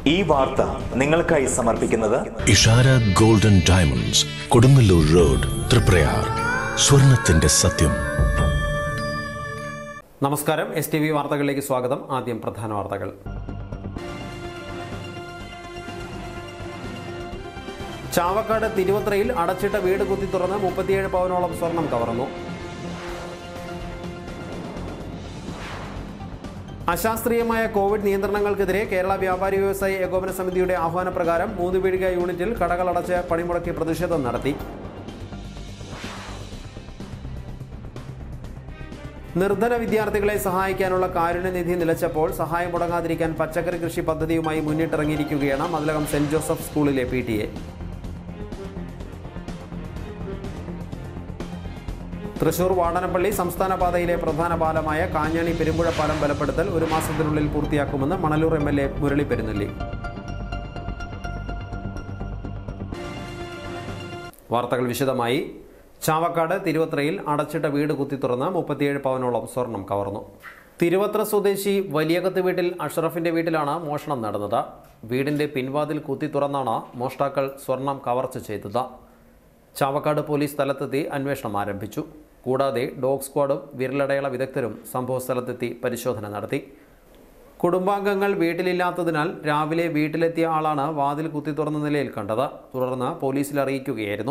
ഈ വാർത്ത നിങ്ങൾക്കായി സമർപ്പിക്കുന്നത് Ishara golden diamonds Kodungallur road Triprayar സ്വർണത്തിന്റെ സത്യം നമസ്കാരം എസ് ടി വി വാർത്തകളിലേക്ക് സ്വാഗതം ആദ്യം പ്രധാന വാർത്തകൾ ചാവക്കാട് തിരുവത്രയിൽ അടച്ചിട്ട വീട് കുത്തി തുറന്ന് മുപ്പത്തിയേഴ് പവനോളം സ്വർണം കവർന്നു അശാസ്ത്രീയമായ കോവിഡ് നിയന്ത്രണങ്ങൾക്കെതിരെ കേരള വ്യാപാരി വ്യവസായി ഏകോപന സമിതിയുടെ ആഹ്വാനപ്രകാരം മൂന്ന് പീടിക യൂണിറ്റിൽ കടകളടച്ച് പണിമുടക്കി പ്രതിഷേധം നടത്തി നിർധന വിദ്യാർത്ഥികളെ സഹായിക്കാനുള്ള കാരുണ്യനിധി നിലച്ചപ്പോൾ സഹായം മുടങ്ങാതിരിക്കാൻ പച്ചക്കറി കൃഷി പദ്ധതിയുമായി മുന്നിട്ടിറങ്ങിയിരിക്കുകയാണ് മതിലകം സെന്റ് ജോസഫ് സ്കൂളിലെ P T A Thrissur Vadanappally സംസ്ഥാന പാതയിലെ പ്രധാന പാലമായ കാഞ്ഞാണി പെരുമ്പുഴ പാലം ബലപ്പെടുത്തൽ ഒരു മാസത്തിനുള്ളിൽ പൂർത്തിയാക്കുമെന്ന് Manalur M L A Murali Perunnelli വാർത്തകൾ വിശദമായി ചാവക്കാട് തിരുവത്രയിൽ അടച്ചിട്ട വീട് കുത്തി തുറന്ന് മുപ്പത്തിയേഴ് പവനോളം സ്വർണം കവർന്നു തിരുവത്ര സ്വദേശി വലിയകത്ത് വീട്ടിൽ അഷ്റഫിന്റെ വീട്ടിലാണ് മോഷണം നടന്നത് വീടിന്റെ പിൻവാതിൽ കുത്തി തുറന്നാണ് മോഷ്ടാക്കൾ സ്വർണം കവർച്ച ചെയ്തത് ചാവക്കാട് പോലീസ് സ്ഥലത്തെത്തി അന്വേഷണം ആരംഭിച്ചു കൂടാതെ ഡോഗ് സ്ക്വാഡും വിരലടയാള വിദഗ്ധരും സംഭവസ്ഥലത്തെത്തി പരിശോധന നടത്തി കുടുംബാംഗങ്ങൾ വീട്ടിലില്ലാത്തതിനാൽ രാവിലെ വീട്ടിലെത്തിയ ആളാണ് വാതിൽ കുത്തി തുറന്ന നിലയിൽ കണ്ടത് തുടർന്ന് പോലീസിൽ അറിയിക്കുകയായിരുന്നു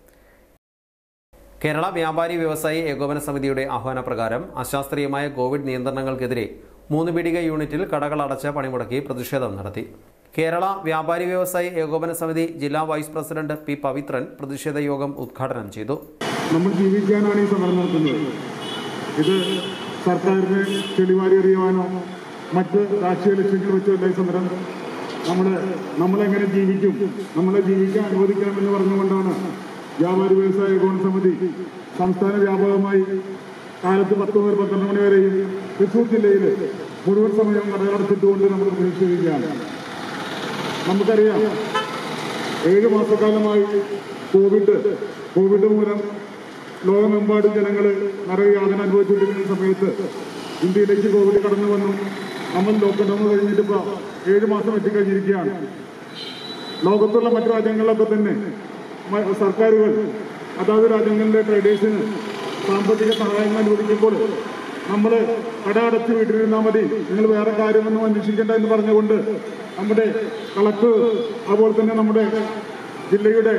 കേരള വ്യാപാരി വ്യവസായി ഏകോപന സമിതിയുടെ ആഹ്വാനപ്രകാരം അശാസ്ത്രീയമായ കോവിഡ് നിയന്ത്രണങ്ങൾക്കെതിരെ മൂന്ന് പീടിക യൂണിറ്റിൽ കടകൾ അടച്ച് പണിമുടക്കി പ്രതിഷേധം നടത്തി കേരള വ്യാപാരി വ്യവസായി ഏകോപന സമിതി ജില്ലാ വൈസ് പ്രസിഡന്റ് പി പവിത്രൻ പ്രതിഷേധ യോഗം ഉദ്ഘാടനം ചെയ്തു നമ്മൾ ജീവിക്കാനാണ് ഈ സമരം നടത്തുന്നത് ഇത് സർക്കാരിനെ ചെളിവാരി എറിയുവാനോ മറ്റ് രാഷ്ട്രീയ ലക്ഷ്യങ്ങൾ വെച്ചല്ല ഈ സമരം നമ്മൾ നമ്മളെങ്ങനെ ജീവിക്കും നമ്മളെ ജീവിക്കാൻ അനുവദിക്കണമെന്ന് പറഞ്ഞുകൊണ്ടാണ് വ്യാപാരി വ്യവസായ ഏകോപന സമിതി സംസ്ഥാന വ്യാപകമായി കാലത്ത് പത്ത് മുതൽ പന്ത്രണ്ട് മണി വരെയും തൃശ്ശൂർ ജില്ലയിൽ മുഴുവൻ സമയം കടകളടച്ചിട്ടുകൊണ്ട് നമ്മൾ പ്രതിഷേധിക്കുകയാണ് നമുക്കറിയാം ഏഴ് മാസക്കാലമായി കോവിഡ് കോവിഡ് മൂലം ലോകമെമ്പാടും ജനങ്ങൾ നരകയാതന അനുഭവിച്ചുകൊണ്ടിരിക്കുന്ന സമയത്ത് ഇന്ത്യയിലേക്ക് കോവിഡ് കടന്നു വന്നു നമ്മൾ ലോക്ക്ഡൌൺ കഴിഞ്ഞിട്ട് ഇപ്പോൾ ഏഴ് മാസം എത്തിക്കഴിഞ്ഞിരിക്കുകയാണ് ലോകത്തുള്ള മറ്റു രാജ്യങ്ങളിലൊക്കെ തന്നെ മ- സർക്കാരുകൾ അതാത് രാജ്യങ്ങളിലെ ട്രേഡേഴ്സിന് സാമ്പത്തിക സഹായങ്ങൾ അനുവദിക്കുമ്പോൾ നമ്മൾ കട അടച്ച് വീട്ടിലിരുന്നാൽ മതി നിങ്ങൾ വേറെ കാര്യമൊന്നും അന്വേഷിക്കേണ്ട എന്ന് പറഞ്ഞുകൊണ്ട് നമ്മുടെ കളക്ടർ അതുപോലെ തന്നെ നമ്മുടെ ജില്ലയുടെ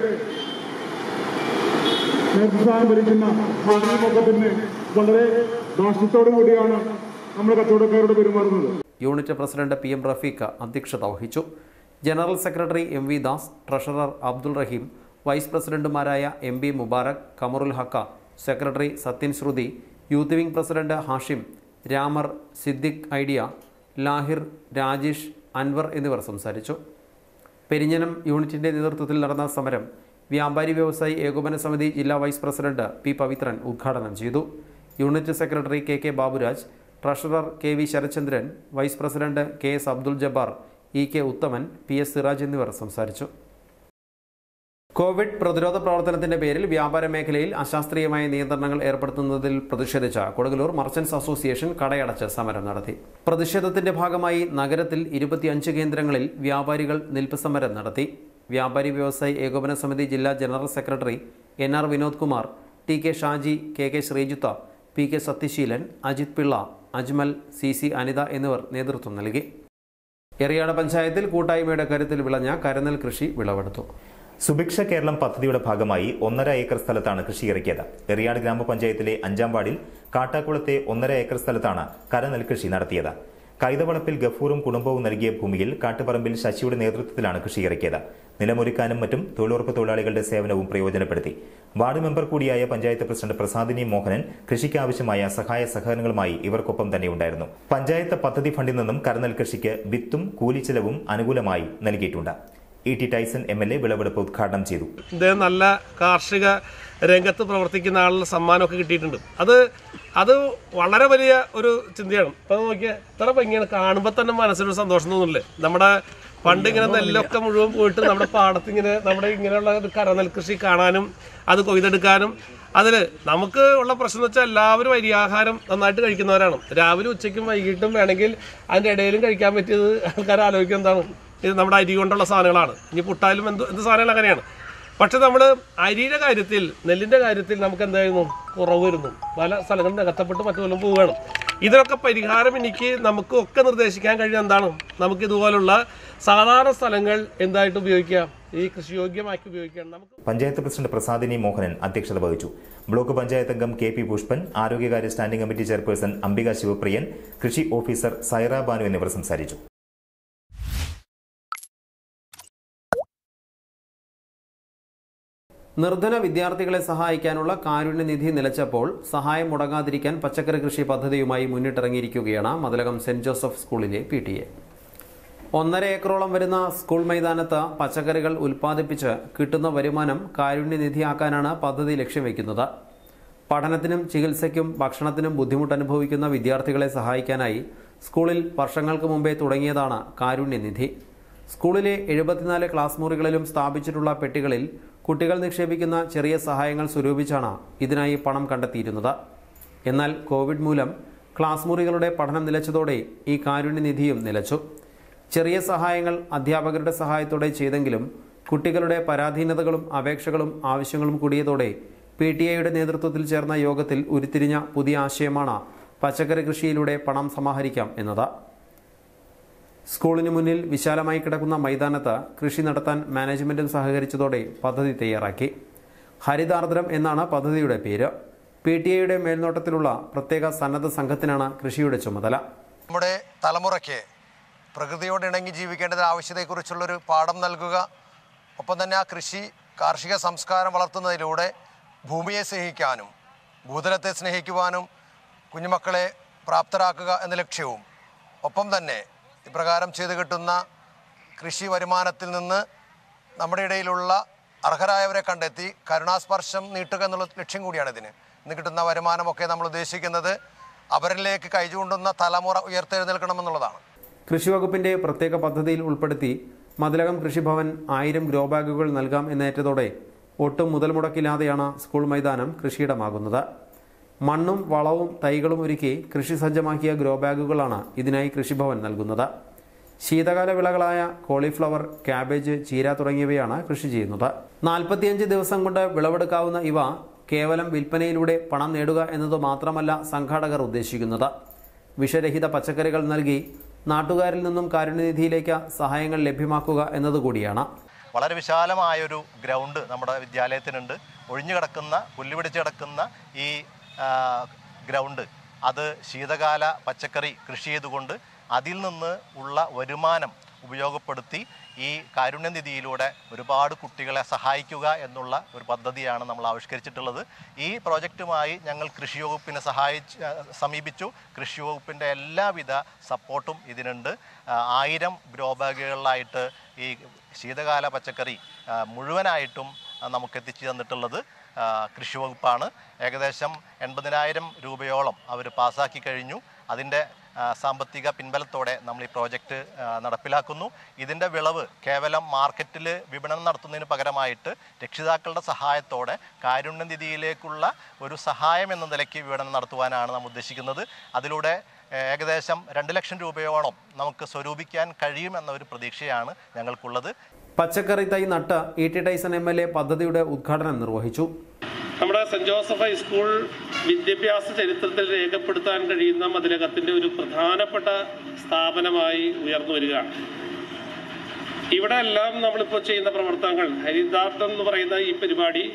നേതൃസ്ഥാനം ഭരിക്കുന്ന മാധ്യമമൊക്കെ തന്നെ വളരെ ദാഷ്ട്യത്തോടു കൂടിയാണ് നമ്മൾ കച്ചവടക്കാരോട് പെരുമാറുന്നത് unit president P M Rafeeq അധ്യക്ഷത വഹിച്ചു general secretary M V Das treasurer Abdul Rahim vice പ്രസിഡന്റുമാരായ M B Mubarak Kamarul Hakka secretary Sathyan Sruthi youth wing president Hashim Ramar Siddique ഐഡിയ ലാഹിർ രാജേഷ് അൻവർ എന്നിവർ സംസാരിച്ചു പെരിഞ്ഞനം യൂണിറ്റിന്റെ നേതൃത്വത്തിൽ നടന്ന സമരം വ്യാപാരി വ്യവസായി ഏകോപന സമിതി ജില്ലാ വൈസ് പ്രസിഡന്റ് പി പവിത്രൻ ഉദ്ഘാടനം ചെയ്തു unit secretary K K Baburaj treasurer K V Sarachandran vice president K S Abdul Jabbar E K Uthaman P S Siraj എന്നിവർ സംസാരിച്ചു കോവിഡ് പ്രതിരോധ പ്രവർത്തനത്തിന്റെ പേരിൽ വ്യാപാര മേഖലയിൽ അശാസ്ത്രീയമായ നിയന്ത്രണങ്ങൾ ഏർപ്പെടുത്തുന്നതിൽ പ്രതിഷേധിച്ച കൊടുങ്ങല്ലൂർ മർച്ചന്റ്സ് അസോസിയേഷൻ കടയടച്ച് സമരം നടത്തി പ്രതിഷേധത്തിന്റെ ഭാഗമായി നഗരത്തിൽ ഇരുപത്തിയഞ്ച് കേന്ദ്രങ്ങളിൽ വ്യാപാരികൾ നിൽപ്പ് സമരം നടത്തി വ്യാപാരി വ്യവസായി ഏകോപന സമിതി ജില്ലാ general secretary N R Vinod Kumar T K Shaji K K Sreejith P K Sathyaseelan Ajith Pillai Ajmal C C Anitha എന്നിവർ നേതൃത്വം നൽകി എറിയാട് പഞ്ചായത്തിൽ കൂട്ടായ്മയുടെ കരുത്തിൽ വിളഞ്ഞ കരനെൽ കൃഷി വിളവെടുത്തു സുഭിക്ഷ കേരളം പദ്ധതിയുടെ ഭാഗമായി ഒന്നര ഏക്കർ സ്ഥലത്താണ് കൃഷി ഇറക്കിയത് എറിയാട് ഗ്രാമപഞ്ചായത്തിലെ അഞ്ചാം വാർഡിൽ കാട്ടാക്കുളത്തെ ഒന്നര ഏക്കർ സ്ഥലത്താണ് കരനെൽകൃഷി നടത്തിയത് കൈതവളപ്പിൽ ഗഫൂറും കുടുംബവും നൽകിയ ഭൂമിയിൽ കാട്ടുപറമ്പിൽ ശശിയുടെ നേതൃത്വത്തിലാണ് കൃഷി ഇറക്കിയത് നിലമൊരുക്കാനും മറ്റും തൊഴിലുറപ്പ് തൊഴിലാളികളുടെ സേവനവും പ്രയോജനപ്പെടുത്തി വാർഡ് മെമ്പർ കൂടിയായ പഞ്ചായത്ത് പ്രസിഡന്റ് പ്രസാദിനി മോഹനൻ കൃഷിക്ക് ആവശ്യമായ സഹായ സഹകരണങ്ങളുമായി ഇവർക്കൊപ്പം തന്നെയുണ്ടായിരുന്നു പഞ്ചായത്ത് പദ്ധതി ഫണ്ടിൽ നിന്നും കരനെൽ കൃഷിക്ക് വിത്തും കൂലിച്ചെലവും അനുകൂലമായി നൽകിയിട്ടുണ്ട് E T Tyson M L A വിളവെടുപ്പ് ഉദ്ഘാടനം ചെയ്തു ഇദ്ദേഹം നല്ല കാർഷിക രംഗത്ത് പ്രവർത്തിക്കുന്ന ആളുടെ സമ്മാനമൊക്കെ കിട്ടിയിട്ടുണ്ട് അത് അത് വളരെ വലിയ ഒരു ചിന്തയാണ് ഇപ്പൊ നോക്കിയാൽ ഇത്ര ഭംഗിയാണ് കാണുമ്പോൾ തന്നെ മനസ്സിനൊരു സന്തോഷം തോന്നുന്നില്ലേ നമ്മുടെ പണ്ട് ഇങ്ങനെ നെല്ലൊക്കെ മുഴുവൻ പോയിട്ട് നമ്മുടെ പാടത്ത് ഇങ്ങനെ നമ്മുടെ ഇങ്ങനെയുള്ള ഒരു കരനെൽ കൃഷി കാണാനും അത് കൊയ്തെടുക്കാനും അതിൽ നമുക്ക് ഉള്ള പ്രശ്നം എന്ന് വെച്ചാൽ എല്ലാവരും അരിയാഹാരം നന്നായിട്ട് കഴിക്കുന്നവരാണ് രാവിലെ ഉച്ചയ്ക്കും വൈകിട്ടും വേണമെങ്കിൽ അതിൻ്റെ ഇടയിലും കഴിക്കാൻ പറ്റിയത് ആൾക്കാർ ആലോചിക്കുക എന്താണ് ഇത് നമ്മുടെ അരി കൊണ്ടുള്ള സാധനങ്ങളാണ് ഇനി പുട്ടായാലും എന്ത് എന്ത് സാധനങ്ങൾ അങ്ങനെയാണ് പക്ഷെ നമ്മൾ അരിയുടെ കാര്യത്തിൽ നെല്ലിൻ്റെ കാര്യത്തിൽ നമുക്ക് എന്തായിരുന്നു കുറവ് വരുന്നു പല സ്ഥലങ്ങളിൽ നികത്തപ്പെട്ട് മറ്റു വല്ലതും പോവുകയാണ് ഇതിനൊക്കെ പരിഹാരം എനിക്ക് നമുക്ക് ഒക്കെ നിർദ്ദേശിക്കാൻ കഴിയുന്ന എന്താണ് നമുക്ക് ഇതുപോലുള്ള സാധാരണ സ്ഥലങ്ങൾ എന്തായിട്ട് ഉപയോഗിക്കാം ഈ കൃഷിയോഗ്യമാക്കി ഉപയോഗിക്കാം നമുക്ക് പഞ്ചായത്ത് പ്രസിഡന്റ് പ്രസാദിനി മോഹനൻ അധ്യക്ഷത വഹിച്ചു ബ്ലോക്ക് പഞ്ചായത്ത് അംഗം കെ പി പുഷ്പൻ ആരോഗ്യകാര്യ standing committee chairperson Ambika Sivapriyan കൃഷി ഓഫീസർ സൈറ ബാനു എന്നിവർ സംസാരിച്ചു നിർധന വിദ്യാർത്ഥികളെ സഹായിക്കാനുള്ള കാരുണ്യനിധി നിലച്ചപ്പോൾ സഹായം മുടങ്ങാതിരിക്കാൻ പച്ചക്കറി കൃഷി പദ്ധതിയുമായി മുന്നിട്ടിറങ്ങിയിരിക്കുകയാണ് മതിലകം സെന്റ് ജോസഫ് സ്കൂളിലെ പി ടി എ ഒന്നര ഏക്കറോളം വരുന്ന സ്കൂൾ മൈതാനത്ത് പച്ചക്കറികൾ ഉൽപ്പാദിപ്പിച്ച് കിട്ടുന്ന വരുമാനം കാരുണ്യനിധിയാക്കാനാണ് പദ്ധതി ലക്ഷ്യം വയ്ക്കുന്നത് പഠനത്തിനും ചികിത്സയ്ക്കും ഭക്ഷണത്തിനും ബുദ്ധിമുട്ട് അനുഭവിക്കുന്ന വിദ്യാർത്ഥികളെ സഹായിക്കാനായി സ്കൂളിൽ വർഷങ്ങൾക്ക് മുമ്പേ തുടങ്ങിയതാണ് കാരുണ്യനിധി സ്കൂളിലെ എഴുപത്തിനാല് ക്ലാസ് മുറികളിലും സ്ഥാപിച്ചിട്ടുള്ള പെട്ടികളിൽ കുട്ടികൾ നിക്ഷേപിക്കുന്ന ചെറിയ സഹായങ്ങൾ സ്വരൂപിച്ചാണ് ഇതിനായി പണം കണ്ടെത്തിയിരുന്നത് എന്നാൽ കോവിഡ് മൂലം ക്ലാസ് മുറികളുടെ പഠനം നിലച്ചതോടെ ഈ കാരുണ്യനിധിയും നിലച്ചു ചെറിയ സഹായങ്ങൾ അധ്യാപകരുടെ സഹായത്തോടെ ചെയ്തെങ്കിലും കുട്ടികളുടെ പരാധീനതകളും അപേക്ഷകളും ആവശ്യങ്ങളും കൂടിയതോടെ പി ടി എയുടെ നേതൃത്വത്തിൽ ചേർന്ന യോഗത്തിൽ ഉരുത്തിരിഞ്ഞ പുതിയ ആശയമാണ് പച്ചക്കറി കൃഷിയിലൂടെ പണം സമാഹരിക്കാം എന്നത് സ്കൂളിന് മുന്നിൽ വിശാലമായി കിടക്കുന്ന മൈതാനത്ത് കൃഷി നടത്താൻ മാനേജ്മെന്റും സഹകരിച്ചതോടെ പദ്ധതി തയ്യാറാക്കി ഹരിതാർദ്രം എന്നാണ് പദ്ധതിയുടെ പേര് പി ടി എയുടെ മേൽനോട്ടത്തിലുള്ള പ്രത്യേക സന്നദ്ധ സംഘത്തിനാണ് കൃഷിയുടെ ചുമതല നമ്മുടെ തലമുറയ്ക്ക് പ്രകൃതിയോട് ഇണങ്ങി ജീവിക്കേണ്ടതിന് ആവശ്യതയെക്കുറിച്ചുള്ളൊരു പാഠം നൽകുക ഒപ്പം തന്നെ ആ കൃഷി കാർഷിക സംസ്കാരം വളർത്തുന്നതിലൂടെ ഭൂമിയെ സ്നേഹിക്കാനും ഭൂതലത്തെ സ്നേഹിക്കുവാനും കുഞ്ഞുമക്കളെ പ്രാപ്തരാക്കുക എന്ന ലക്ഷ്യവും ഒപ്പം തന്നെ ഇപ്രകാരം ചെയ്തു കിട്ടുന്ന കൃഷി വരുമാനത്തിൽ നിന്ന് നമ്മുടെ ഇടയിലുള്ള അർഹരായവരെ കണ്ടെത്തി കരുണാസ്പർശം നീട്ടുക എന്നുള്ള ലക്ഷ്യം കൂടിയാണ് ഇതിന് ഇന്ന് കിട്ടുന്ന വരുമാനമൊക്കെ നമ്മൾ ഉദ്ദേശിക്കുന്നത് അവരിലേക്ക് കൈചൂണ്ടുന്ന തലമുറ ഉയർത്തെഴുന്നേൽക്കണമെന്നുള്ളതാണ് കൃഷിവകുപ്പിന്റെ പ്രത്യേക പദ്ധതിയിൽ ഉൾപ്പെടുത്തി മതിലകം കൃഷിഭവൻ ആയിരം ഗ്രോ ബാഗുകൾ നൽകാം എന്നേറ്റതോടെ ഒട്ടും മുതൽ മുടക്കില്ലാതെയാണ് സ്കൂൾ മൈതാനം കൃഷിയിടമാകുന്നത് മണ്ണും വളവും തൈകളും ഒരുക്കി കൃഷി സജ്ജമാക്കിയ ഗ്രോ ബാഗുകളാണ് ഇതിനായി കൃഷിഭവൻ നൽകുന്നത് ശീതകാല വിളകളായ കോളിഫ്ലവർ ക്യാബേജ് ചീര തുടങ്ങിയവയാണ് കൃഷി ചെയ്യുന്നത് നാൽപ്പത്തിയഞ്ച് ദിവസം കൊണ്ട് വിളവെടുക്കാവുന്ന ഇവ കേവലം വിൽപ്പനയിലൂടെ പണം നേടുക എന്നത് മാത്രമല്ല സംഘാടകർ ഉദ്ദേശിക്കുന്നത് വിഷരഹിത പച്ചക്കറികൾ നൽകി നാട്ടുകാരിൽ നിന്നും കാരുണ്യനിധിയിലേക്ക് സഹായങ്ങൾ ലഭ്യമാക്കുക എന്നതുകൂടിയാണ് വളരെ വിശാലമായൊരു ഗ്രൗണ്ട് നമ്മുടെ വിദ്യാലയത്തിനുണ്ട് ഒഴിഞ്ഞു കിടക്കുന്ന പുല്ല് പിടിച്ച് കിടക്കുന്ന ഈ ആ, ഗ്രൗണ്ട് അത് ശീതകാല പച്ചക്കറി കൃഷി ചെയ്തുകൊണ്ട് അതിൽ നിന്ന് ഉള്ള വരുമാനം ഉപയോഗപ്പെടുത്തി ഈ കാരുണ്യനിധിയിലൂടെ ഒരുപാട് കുട്ടികളെ സഹായിക്കുക എന്നുള്ള ഒരു പദ്ധതിയാണ് നമ്മൾ ആവിഷ്കരിച്ചിട്ടുള്ളത് ഈ പ്രോജക്റ്റുമായി ഞങ്ങൾ കൃഷി വകുപ്പിനെ സഹായിച്ച് ആ, സമീപിച്ചു കൃഷി വകുപ്പിൻ്റെ എല്ലാവിധ സപ്പോർട്ടും ഇതിനുണ്ട് ആ, ആയിരം ഗ്രോ ബാഗുകളിലായിട്ട് ഈ ശീതകാല പച്ചക്കറി ആ, മുഴുവനായിട്ടും ആ, നമുക്ക് എത്തിച്ചു തന്നിട്ടുള്ളത് ആ, കൃഷി വകുപ്പാണ് ഏകദേശം എൺപതിനായിരം രൂപയോളം അവർ പാസ്സാക്കി കഴിഞ്ഞു അതിൻ്റെ ആ, സാമ്പത്തിക പിൻബലത്തോടെ നമ്മൾ ഈ പ്രോജക്റ്റ് ആ, നടപ്പിലാക്കുന്നു ഇതിൻ്റെ വിളവ് കേവലം മാർക്കറ്റിൽ വിപണനം നടത്തുന്നതിന് പകരമായിട്ട് രക്ഷിതാക്കളുടെ സഹായത്തോടെ കാരുണ്യനിധിയിലേക്കുള്ള ഒരു സഹായം എന്ന നിലയ്ക്ക് വിപണനം നടത്തുവാനാണ് നാം ഉദ്ദേശിക്കുന്നത് അതിലൂടെ ഏ, ഏകദേശം രണ്ട് ലക്ഷം രൂപയോളം നമുക്ക് സ്വരൂപിക്കാൻ കഴിയുമെന്ന ഒരു പ്രതീക്ഷയാണ് ഞങ്ങൾക്കുള്ളത് പച്ചക്കറി തൈ നട്ട് E T Tyson M L A പദ്ധതിയുടെ ഉദ്ഘാടനം നിർവഹിച്ചു നമ്മുടെ സെന്റ് ജോസഫ് ഹൈസ്കൂൾ വിദ്യാഭ്യാസ ചരിത്രത്തിൽ രേഖപ്പെടുത്താൻ കഴിയുന്ന മതിലകത്തിന്റെ ഒരു പ്രധാനപ്പെട്ട സ്ഥാപനമായി ഉയർന്നു വരികയാണ് ഇവിടെ എല്ലാം നമ്മളിപ്പോൾ ചെയ്യുന്ന പ്രവർത്തനങ്ങൾ ഹരിതാർത്ഥം എന്ന് പറയുന്ന ഈ പരിപാടി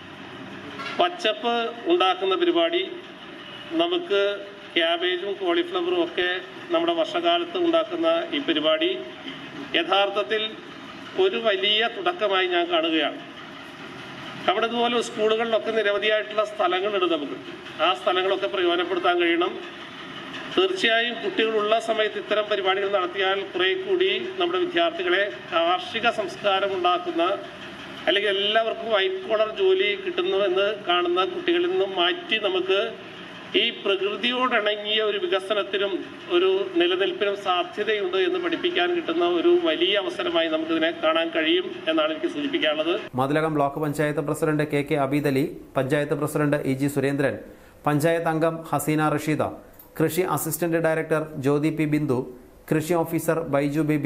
പച്ചപ്പ് ഉണ്ടാക്കുന്ന പരിപാടി നമുക്ക് ക്യാബേജും കോളിഫ്ലവറും ഒക്കെ നമ്മുടെ വർഷകാലത്ത് ഉണ്ടാക്കുന്ന ഈ പരിപാടി യഥാർത്ഥത്തിൽ ഒരു വലിയ തുടക്കമായി ഞാൻ കാണുകയാണ് അവിടെ ഇതുപോലെ സ്കൂളുകളിലൊക്കെ നിരവധിയായിട്ടുള്ള സ്ഥലങ്ങളുണ്ട് നമുക്ക് ആ സ്ഥലങ്ങളൊക്കെ പ്രയോജനപ്പെടുത്താൻ കഴിയണം തീർച്ചയായും കുട്ടികളുള്ള സമയത്ത് ഇത്തരം പരിപാടികൾ നടത്തിയാൽ കുറെ കൂടി നമ്മുടെ വിദ്യാർത്ഥികളെ കാർഷിക സംസ്കാരം ഉണ്ടാക്കുന്ന അല്ലെങ്കിൽ എല്ലാവർക്കും വൈറ്റ് കോളർ ജോലി കിട്ടുന്നു എന്ന് കാണുന്ന കുട്ടികളിൽ നിന്നും മാറ്റി നമുക്ക് ഈ പ്രകൃതിയോടിണങ്ങിയ ഒരു വികസനത്തിനും ഒരു നിലനിൽപ്പിനും സാധ്യതയുണ്ട് എന്ന് പഠിപ്പിക്കാൻ കിട്ടുന്ന ഒരു വലിയ അവസരമായി നമുക്കിതിനെ കാണാൻ കഴിയും എന്നാണ് എനിക്ക് സൂചിപ്പിക്കാനുള്ളത് Mathilakam block panchayat president K K Abeed Ali panchayat president E G Surendran panchayat അംഗം ഹസീന റഷീദ കൃഷി assistant director Jyothi P Bindu കൃഷി officer Baiju Baby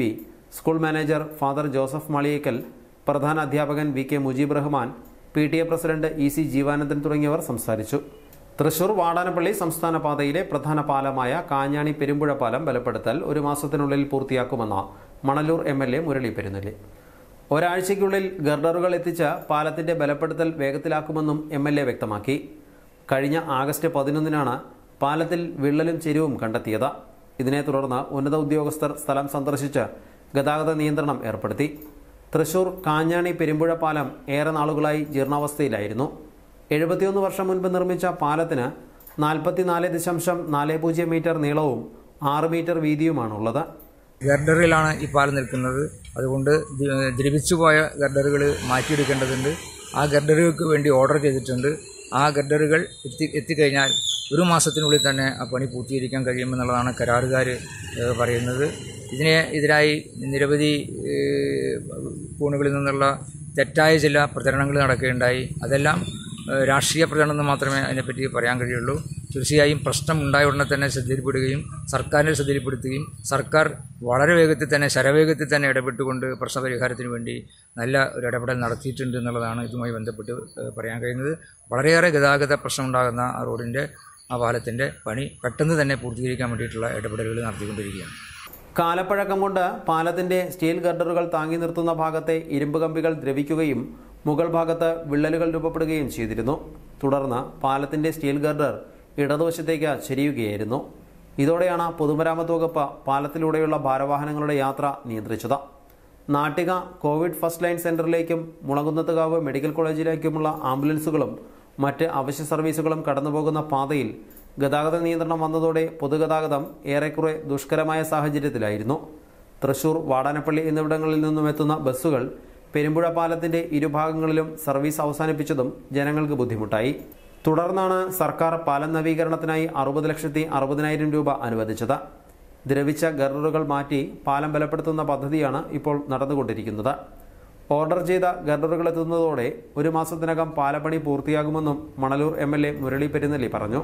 school manager father Joseph Maliyekkal പ്രധാന അധ്യാപകൻ V K Mujeeb Rahman P T A president E C Jeevanandan തുടങ്ങിയവർ സംസാരിച്ചു തൃശൂർ വാടാനപ്പള്ളി സംസ്ഥാന പാതയിലെ പ്രധാന പാലമായ കാഞ്ഞാണി പെരുമ്പുഴ പാലം ബലപ്പെടുത്തൽ ഒരു മാസത്തിനുള്ളിൽ പൂർത്തിയാക്കുമെന്ന് Manalur M L A Murali Perunnelli ഒരാഴ്ചയ്ക്കുള്ളിൽ ഗർഡറുകൾ എത്തിച്ച് പാലത്തിന്റെ ബലപ്പെടുത്തൽ വേഗത്തിലാക്കുമെന്നും എം എൽ എ വ്യക്തമാക്കി കഴിഞ്ഞ ആഗസ്റ്റ് പതിനൊന്നിനാണ് പാലത്തിൽ വിള്ളലും ചെരിവും കണ്ടെത്തിയത് ഇതിനെ തുടർന്ന് ഉന്നത ഉദ്യോഗസ്ഥർ സ്ഥലം സന്ദർശിച്ച് ഗതാഗത നിയന്ത്രണം ഏർപ്പെടുത്തി തൃശൂർ കാഞ്ഞാണി പെരുമ്പുഴ പാലം ഏറെ നാളുകളായി ജീർണാവസ്ഥയിലായിരുന്നു എഴുപത്തിയൊന്ന് വർഷം മുൻപ് നിർമ്മിച്ച പാലത്തിന് നാൽപ്പത്തിനാല് ദശാംശം നാല് പൂജ്യം മീറ്റർ നീളവും ആറ് മീറ്റർ വീതിയുമാണുള്ളത് ഗർഡറിലാണ് ഈ പാലം നിൽക്കുന്നത് അതുകൊണ്ട് ദ്ര- ദ്രവിച്ചുപോയ ഗർഡറുകൾ മാറ്റിയെടുക്കേണ്ടതുണ്ട് ആ ഗർഡറുകൾക്ക് വേണ്ടി ഓർഡർ ചെയ്തിട്ടുണ്ട് ആ ഗർഡറുകൾ എത്തി എത്തിക്കഴിഞ്ഞാൽ ഒരു മാസത്തിനുള്ളിൽ തന്നെ ആ പണി പൂർത്തീകരിക്കാൻ കഴിയുമെന്നുള്ളതാണ് കരാറുകാർ ഏഹ്, പറയുന്നത് ഇതിനെ എതിരായി നിരവധി ഏഹ്, കോണുകളിൽ നിന്നുള്ള തെറ്റായ ചില പ്രചരണങ്ങൾ നടക്കുകയുണ്ടായി അതെല്ലാം ഏഹ്, രാഷ്ട്രീയ പ്രചരണം എന്ന് മാത്രമേ അതിനെപ്പറ്റി പറയാൻ കഴിയുള്ളൂ തീർച്ചയായും പ്രശ്നം ഉണ്ടായ ഉടനെ തന്നെ ശ്രദ്ധയിൽപ്പെടുകയും സർക്കാരിനെ ശ്രദ്ധയിൽപ്പെടുത്തുകയും സർക്കാർ വളരെ വേഗത്തിൽ തന്നെ ശരവേഗത്തിൽ തന്നെ ഇടപെട്ടുകൊണ്ട് പ്രശ്നപരിഹാരത്തിന് വേണ്ടി നല്ല ഒരു ഇടപെടൽ നടത്തിയിട്ടുണ്ട് എന്നുള്ളതാണ് ഇതുമായി ബന്ധപ്പെട്ട് ഏഹ്, പറയാൻ കഴിയുന്നത് വളരെയേറെ ഗതാഗത പ്രശ്നമുണ്ടാകുന്ന ആ റോഡിൻ്റെ ആ പാലത്തിൻ്റെ പണി പെട്ടെന്ന് തന്നെ പൂർത്തീകരിക്കാൻ വേണ്ടിയിട്ടുള്ള ഇടപെടലുകൾ നടത്തിക്കൊണ്ടിരിക്കുകയാണ് കാലപ്പഴക്കം കൊണ്ട് പാലത്തിന്റെ സ്റ്റീൽ ഗർഡറുകൾ താങ്ങി നിർത്തുന്ന ഭാഗത്തെ ഇരുമ്പ് കമ്പികൾ ദ്രവിക്കുകയും മുകൾ ഭാഗത്ത് വിള്ളലുകൾ രൂപപ്പെടുകയും ചെയ്തിരുന്നു തുടർന്ന് പാലത്തിന്റെ സ്റ്റീൽ ഗർഡർ ഇടതുവശത്തേക്ക് ചെരിയുകയായിരുന്നു ഇതോടെയാണ് പൊതുമരാമത്ത് വകുപ്പ് പാലത്തിലൂടെയുള്ള ഭാരവാഹനങ്ങളുടെ യാത്ര നിയന്ത്രിച്ചത് നാട്ടിക കോവിഡ് ഫസ്റ്റ് ലൈൻ സെന്ററിലേക്കും മുളകുന്നത്തുകാവ് മെഡിക്കൽ കോളേജിലേക്കുമുള്ള ആംബുലൻസുകളും മറ്റ് അവശ്യ സർവീസുകളും കടന്നുപോകുന്ന പാതയിൽ ഗതാഗത നിയന്ത്രണം വന്നതോടെ പൊതുഗതാഗതം ഏറെക്കുറെ ദുഷ്കരമായ സാഹചര്യത്തിലായിരുന്നു തൃശൂർ വാടാനപ്പള്ളി എന്നിവിടങ്ങളിൽ നിന്നും എത്തുന്ന ബസ്സുകൾ പെരുമ്പുഴ പാലത്തിന്റെ ഇരുഭാഗങ്ങളിലും സർവീസ് അവസാനിപ്പിച്ചതും ജനങ്ങൾക്ക് ബുദ്ധിമുട്ടായി തുടർന്നാണ് സർക്കാർ പാലം നവീകരണത്തിനായി അറുപത് ലക്ഷത്തി അറുപതിനായിരം രൂപ അനുവദിച്ചത് ദ്രവിച്ച ഗർഡറുകൾ മാറ്റി പാലം ബലപ്പെടുത്തുന്ന പദ്ധതിയാണ് ഇപ്പോൾ നടന്നുകൊണ്ടിരിക്കുന്നത് ഓർഡർ ചെയ്ത ഗർഡറുകൾ എത്തുന്നതോടെ ഒരു മാസത്തിനകം പാലപ്പണി പൂർത്തിയാകുമെന്നും Manalur M L A Murali Perunnelli പറഞ്ഞു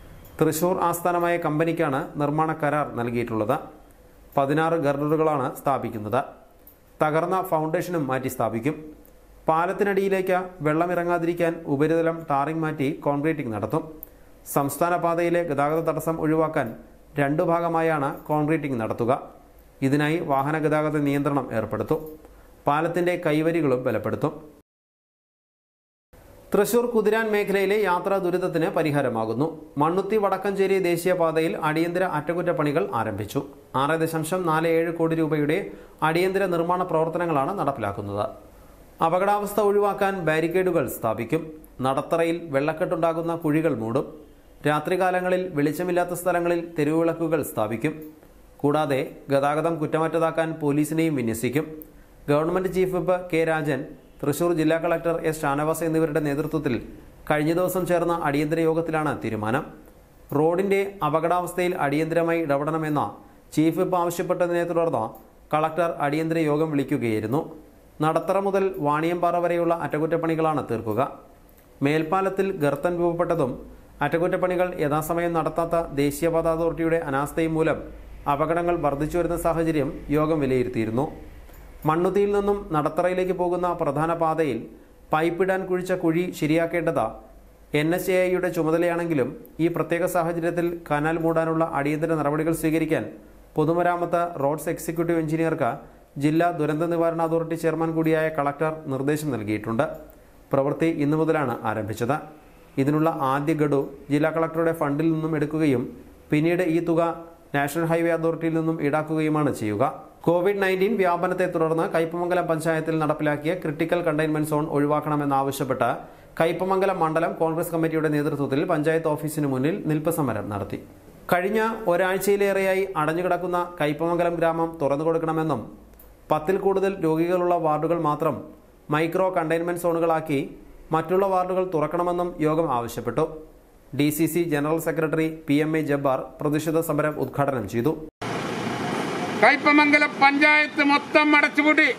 തൃശൂർ ആസ്ഥാനമായ കമ്പനിക്കാണ് നിർമ്മാണ കരാർ നൽകിയിട്ടുള്ളത് പതിനാറ് ഗർഡറുകളാണ് സ്ഥാപിക്കുന്നത് തകർന്ന ഫൗണ്ടേഷനും മാറ്റി സ്ഥാപിക്കും പാലത്തിനടിയിലേക്ക് വെള്ളമിറങ്ങാതിരിക്കാൻ ഉപരിതലം ടാറിംഗ് മാറ്റി കോൺക്രീറ്റിംഗ് നടത്തും സംസ്ഥാന പാതയിലെ ഗതാഗത തടസ്സം ഒഴിവാക്കാൻ രണ്ടു ഭാഗമായാണ് കോൺക്രീറ്റിംഗ് നടത്തുക ഇതിനായി വാഹന ഗതാഗത നിയന്ത്രണം ഏർപ്പെടുത്തും പാലത്തിന്റെ കൈവരികളും ബലപ്പെടുത്തും തൃശൂർ കുതിരാൻ മേഖലയിലെ യാത്രാ ദുരിതത്തിന് പരിഹാരമാകുന്നു മണ്ണുത്തി വടക്കഞ്ചേരി ദേശീയപാതയിൽ അടിയന്തര അറ്റകുറ്റപ്പണികൾ ആരംഭിച്ചു ആറ് ദശാംശം നാല് ഏഴ് കോടി രൂപയുടെ അടിയന്തര നിർമ്മാണ പ്രവർത്തനങ്ങളാണ് നടപ്പിലാക്കുന്നത് അപകടാവസ്ഥ ഒഴിവാക്കാൻ ബാരിക്കേഡുകൾ സ്ഥാപിക്കും നടത്തറയിൽ വെള്ളക്കെട്ടുണ്ടാകുന്ന കുഴികൾ മൂടും രാത്രികാലങ്ങളിൽ വെളിച്ചമില്ലാത്ത സ്ഥലങ്ങളിൽ തെരുവുവിളക്കുകൾ സ്ഥാപിക്കും കൂടാതെ ഗതാഗതം കുറ്റമറ്റതാക്കാൻ പോലീസിനെയും വിന്യസിക്കും government chief whip K Rajan Thrissur ജില്ലാ കളക്ടർ എസ് ഷാനവാസ് എന്നിവരുടെ നേതൃത്വത്തിൽ കഴിഞ്ഞ ദിവസം ചേർന്ന അടിയന്തര യോഗത്തിലാണ് തീരുമാനം റോഡിന്റെ അപകടാവസ്ഥയിൽ അടിയന്തരമായി ഇടപെടണമെന്ന ചീഫ് വിപ്പ് ആവശ്യപ്പെട്ടതിനെ തുടർന്ന് കളക്ടർ അടിയന്തര യോഗം വിളിക്കുകയായിരുന്നു നടത്തറ മുതൽ വാണിയമ്പാറ വരെയുള്ള അറ്റകുറ്റപ്പണികളാണ് തീർക്കുക മേൽപ്പാലത്തിൽ ഗർത്തൻ രൂപപ്പെട്ടതും അറ്റകുറ്റപ്പണികൾ യഥാസമയം നടത്താത്ത ദേശീയപാത അതോറിറ്റിയുടെ അനാസ്ഥയും മൂലം അപകടങ്ങൾ വർദ്ധിച്ചു വരുന്ന സാഹചര്യം യോഗം വിലയിരുത്തിയിരുന്നു മണ്ണുത്തിയിൽ നിന്നും നടത്തറയിലേക്ക് പോകുന്ന പ്രധാന പാതയിൽ പൈപ്പിടാൻ കുഴിച്ച കുഴി ശരിയാക്കേണ്ടത് എൻ എസ് എ ഐയുടെ ചുമതലയാണെങ്കിലും ഈ പ്രത്യേക സാഹചര്യത്തിൽ കനാൽ മൂടാനുള്ള അടിയന്തര നടപടികൾ സ്വീകരിക്കാൻ പൊതുമരാമത്ത് റോഡ്സ് എക്സിക്യൂട്ടീവ് എഞ്ചിനീയർക്ക് ജില്ലാ ദുരന്ത നിവാരണ അതോറിറ്റി ചെയർമാൻ കൂടിയായ കളക്ടർ നിർദ്ദേശം നൽകിയിട്ടുണ്ട് പ്രവൃത്തി ഇന്നു മുതലാണ് ആരംഭിച്ചത് ഇതിനുള്ള ആദ്യ ഗഡു ജില്ലാ കളക്ടറുടെ ഫണ്ടിൽ നിന്നും എടുക്കുകയും പിന്നീട് ഈ തുക നാഷണൽ ഹൈവേ അതോറിറ്റിയിൽ നിന്നും ഈടാക്കുകയുമാണ് ചെയ്യുക കോവിഡ് നയൻറ്റീൻ വ്യാപനത്തെ തുടർന്ന് കയ്പമംഗലം പഞ്ചായത്തിൽ നടപ്പിലാക്കിയ ക്രിട്ടിക്കൽ കണ്ടെയ്ൻമെന്റ് സോൺ ഒഴിവാക്കണമെന്നാവശ്യപ്പെട്ട് കയ്പമംഗലം മണ്ഡലം കോൺഗ്രസ് കമ്മിറ്റിയുടെ നേതൃത്വത്തിൽ പഞ്ചായത്ത് ഓഫീസിന് മുന്നിൽ നിൽപ്പ് സമരം നടത്തി കഴിഞ്ഞ ഒരാഴ്ചയിലേറെയായി അടഞ്ഞുകിടക്കുന്ന കയ്പമംഗലം ഗ്രാമം തുറന്നു കൊടുക്കണമെന്നും പത്തിൽ കൂടുതൽ രോഗികളുള്ള വാർഡുകൾ മാത്രം മൈക്രോ കണ്ടെയ്ൻമെന്റ് സോണുകളാക്കി മറ്റുള്ള വാർഡുകൾ തുറക്കണമെന്നും യോഗം ആവശ്യപ്പെട്ടു D C C general secretary P M A Jabbar പ്രതിഷേധ സമരം ഉദ്ഘാടനം ചെയ്തു കയ്പമംഗലം പഞ്ചായത്ത് മൊത്തം അടച്ചുപൂട്ടി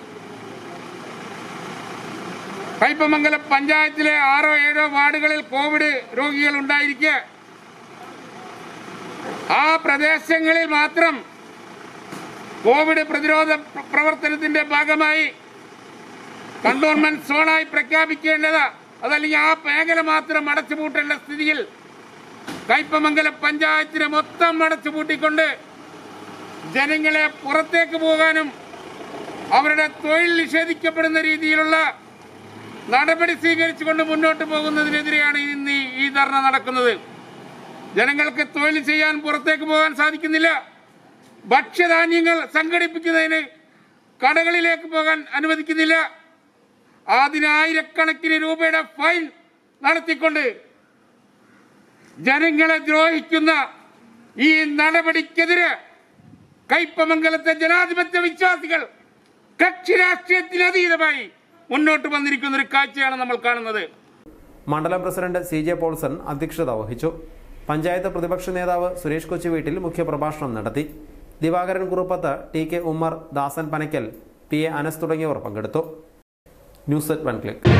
കയ്പമംഗലം പഞ്ചായത്തിലെ ആറോ ഏഴോ വാർഡുകളിൽ കോവിഡ് രോഗികൾ ഉണ്ടായിരിക്കെ ആ പ്രദേശങ്ങളിൽ മാത്രം കോവിഡ് പ്രതിരോധ പ്ര- പ്രവർത്തനത്തിന്റെ ഭാഗമായി കണ്ടോൺമെന്റ് സോണായി പ്രഖ്യാപിക്കേണ്ടത് അതല്ലെങ്കിൽ ആ മേഖല മാത്രം അടച്ചുപൂട്ടേണ്ട സ്ഥിതിയിൽ കയ്പമംഗലം പഞ്ചായത്തിനെ മൊത്തം അടച്ചുപൂട്ടിക്കൊണ്ട് ജനങ്ങളെ പുറത്തേക്ക് പോകാനും അവരുടെ തൊഴിൽ നിഷേധിക്കപ്പെടുന്ന രീതിയിലുള്ള നടപടി സ്വീകരിച്ചുകൊണ്ട് മുന്നോട്ട് പോകുന്നതിനെതിരെയാണ് ഇന്ന് ഈ- ഈ ധർണ നടക്കുന്നത് ജനങ്ങൾക്ക് തൊഴിൽ ചെയ്യാൻ പുറത്തേക്ക് പോകാൻ സാധിക്കുന്നില്ല ഭക്ഷ്യധാന്യങ്ങൾ സംഘടിപ്പിക്കുന്നതിന് കടകളിലേക്ക് പോകാൻ അനുവദിക്കുന്നില്ല അതിനായിരക്കണക്കിന് രൂപയുടെ ഫൈൻ നടത്തിക്കൊണ്ട് ജനങ്ങളെ ദ്രോഹിക്കുന്ന ഈ നടപടിക്കെതിരെ കയ്പമംഗലത്തെ ജനാധിപത്യ വിശ്വാസികൾ കക്ഷി രാഷ്ട്രീയത്തിനതീതമായി മുന്നോട്ട് വന്നിരിക്കുന്ന ഒരു കാഴ്ചയാണ് നമ്മൾ കാണുന്നത് മണ്ഡലം പ്രസിഡന്റ് സി ജെ പോൾസൺ അധ്യക്ഷത വഹിച്ചു പഞ്ചായത്ത് പ്രതിപക്ഷ നേതാവ് സുരേഷ് കൊച്ചുവീട്ടിൽ മുഖ്യപ്രഭാഷണം നടത്തി Divakaran Kuruppath T K Ummer Dasan Panakkal P A Anas തുടങ്ങിയവർ പങ്കെടുത്തു news at one click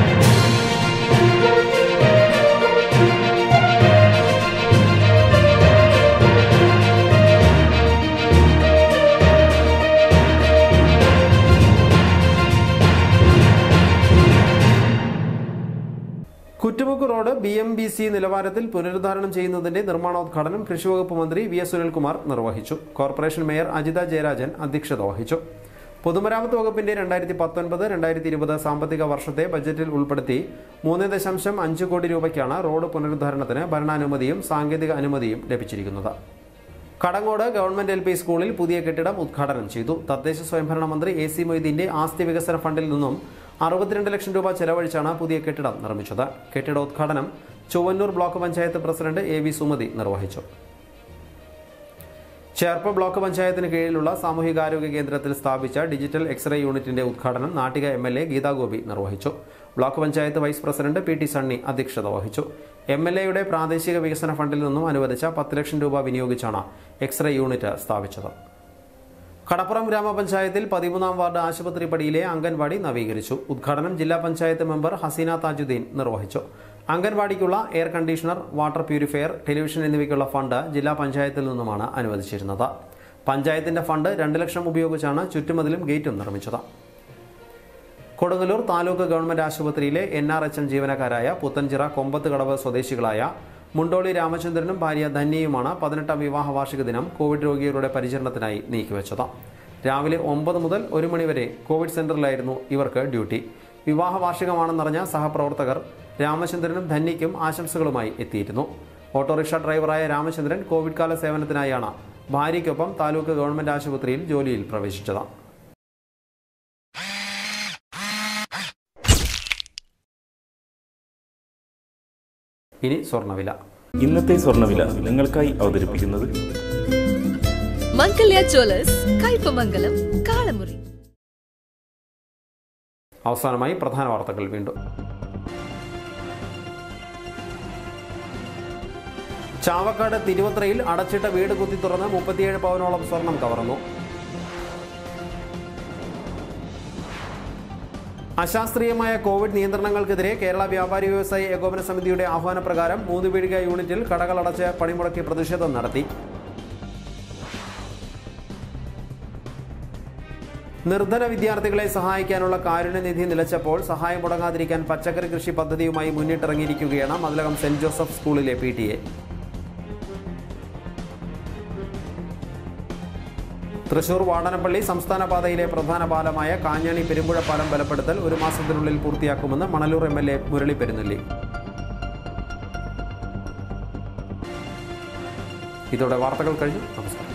Kuttumukku road B M B C നിലവാരത്തിൽ പുനരുദ്ധാരണം ചെയ്യുന്നതിന്റെ നിർമ്മാണോദ്ഘാടനം കൃഷിവകുപ്പ് മന്ത്രി വി എസ് സുനിൽകുമാർ നിർവഹിച്ചു കോർപ്പറേഷൻ മേയർ അജിത ജയരാജൻ അധ്യക്ഷത വഹിച്ചു പൊതുമരാമത്ത് വകുപ്പിന്റെ രണ്ടായിരത്തി പത്തൊൻപത് രണ്ടായിരത്തി ഇരുപത് സാമ്പത്തിക വർഷത്തെ ബജറ്റിൽ ഉൾപ്പെടുത്തി മൂന്ന് ദശാംശം അഞ്ച് കോടി രൂപയ്ക്കാണ് റോഡ് പുനരുദ്ധാരണത്തിന് ഭരണാനുമതിയും സാങ്കേതിക അനുമതിയും ലഭിച്ചിരിക്കുന്നത് കടങ്ങോട് ഗവൺമെന്റ് എൽ പി സ്കൂളിൽ പുതിയ കെട്ടിടം ഉദ്ഘാടനം ചെയ്തു തദ്ദേശ സ്വയംഭരണ മന്ത്രി എ സി മൊയ്തീന്റെ ആസ്തി വികസന ഫണ്ടിൽ നിന്നും അറുപത്തിരണ്ട് ലക്ഷം രൂപ ചെലവഴിച്ചാണ് പുതിയ കെട്ടിടം നിർമ്മിച്ചത് കെട്ടിടോദ്ഘാടനം Chowannur block panchayat president A V Sumathi നിർവഹിച്ചു ചേർപ്പ് ബ്ലോക്ക് പഞ്ചായത്തിന് കീഴിലുള്ള സാമൂഹികാരോഗ്യ കേന്ദ്രത്തിൽ സ്ഥാപിച്ച ഡിജിറ്റൽ എക്സ്റേ യൂണിറ്റിന്റെ ഉദ്ഘാടനം Nattika M L A Geetha Gopi നിർവഹിച്ചു block panchayat vice president P T Sunny അധ്യക്ഷത വഹിച്ചു എം എൽ എയുടെ പ്രാദേശിക വികസന ഫണ്ടിൽ നിന്നും അനുവദിച്ച പത്ത് ലക്ഷം രൂപ വിനിയോഗിച്ചാണ് എക്സ്റേ യൂണിറ്റ് സ്ഥാപിച്ചത് കടപ്പുറം ഗ്രാമപഞ്ചായത്തിൽ പതിമൂന്നാം വാർഡ് ആശുപത്രി പടിയിലെ അംഗൻവാടി നവീകരിച്ചു ഉദ്ഘാടനം ജില്ലാ പഞ്ചായത്ത് മെമ്പർ ഹസീന താജുദ്ദീൻ നിർവഹിച്ചു അംഗൻവാടിക്കുള്ള air conditioner water purifier television എന്നിവയ്ക്കുള്ള ഫണ്ട് ജില്ലാ പഞ്ചായത്തിൽ നിന്നുമാണ് അനുവദിച്ചിരുന്നത് പഞ്ചായത്തിന്റെ ഫണ്ട് രണ്ട് ലക്ഷം ഉപയോഗിച്ചാണ് ചുറ്റുമതിലും ഗേറ്റും നിർമ്മിച്ചത് കൊടുങ്ങല്ലൂർ താലൂക്ക് ഗവൺമെന്റ് ആശുപത്രിയിലെ എൻ ആർ എച്ച് എം ജീവനക്കാരായ പുത്തൻചിറ കൊമ്പത്ത് കടവ് സ്വദേശികളായ മുണ്ടോളി രാമചന്ദ്രനും ഭാര്യ ധന്യയുമാണ് പതിനെട്ടാം വിവാഹ വാർഷിക ദിനം കോവിഡ് രോഗികളുടെ പരിചരണത്തിനായി നീക്കിവെച്ചത് രാവിലെ ഒമ്പത് മുതൽ ഒരു മണിവരെ കോവിഡ് സെന്ററിലായിരുന്നു ഇവർക്ക് ഡ്യൂട്ടി വിവാഹ വാർഷികമാണെന്നറിഞ്ഞ സഹപ്രവർത്തകർ രാമചന്ദ്രനും ധന്യയ്ക്കും ആശംസകളുമായി എത്തിയിരുന്നു ഓട്ടോറിക്ഷ ഡ്രൈവറായ രാമചന്ദ്രൻ കോവിഡ് കാല സേവനത്തിനായാണ് ഭാര്യയ്ക്കൊപ്പം താലൂക്ക് ഗവൺമെന്റ് ആശുപത്രിയിൽ ജോലിയിൽ പ്രവേശിച്ചത് ഇനി സ്വർണ്ണവില ഇന്നത്തെ സ്വർണ്ണവില നിങ്ങൾക്കായി അവതരിപ്പിക്കുന്നത് മംഗല്യ ജ്വല്ലേഴ്സ് കയ്പമംഗലം കാളമുറി അവസാനമായി പ്രധാന വാർത്തകൾ വീണ്ടും ചാവക്കാട് തിരുവത്രയിൽ അടച്ചിട്ട വീട് കുത്തി തുറന്ന് മുപ്പത്തിയേഴ് പവനോളം സ്വർണം കവർന്നു അശാസ്ത്രീയമായ കോവിഡ് നിയന്ത്രണങ്ങൾക്കെതിരെ കേരള വ്യാപാരി വ്യവസായി ഏകോപന സമിതിയുടെ ആഹ്വാനപ്രകാരം മൂന്ന് പീടിക യൂണിറ്റിൽ കടകളടച്ച് പണിമുടക്കി പ്രതിഷേധം നടത്തി നിർധന വിദ്യാർത്ഥികളെ സഹായിക്കാനുള്ള കാരുണ്യനിധി നിലച്ചപ്പോൾ സഹായം മുടങ്ങാതിരിക്കാൻ പച്ചക്കറി കൃഷി പദ്ധതിയുമായി മുന്നിട്ടിറങ്ങിയിരിക്കുകയാണ് മതിലകം സെന്റ് ജോസഫ് സ്കൂളിലെ P T A Thrissur Vadanappally സംസ്ഥാന പാതയിലെ പ്രധാന പാലമായ കാഞ്ഞാണി പെരുമ്പുഴ പാലം ബലപ്പെടുത്തൽ ഒരു മാസത്തിനുള്ളിൽ പൂർത്തിയാക്കുമെന്ന് Manalur M L A Murali Perunnelli ഇതോടെ വാർത്തകൾ കഴിഞ്ഞു നമസ്കാരം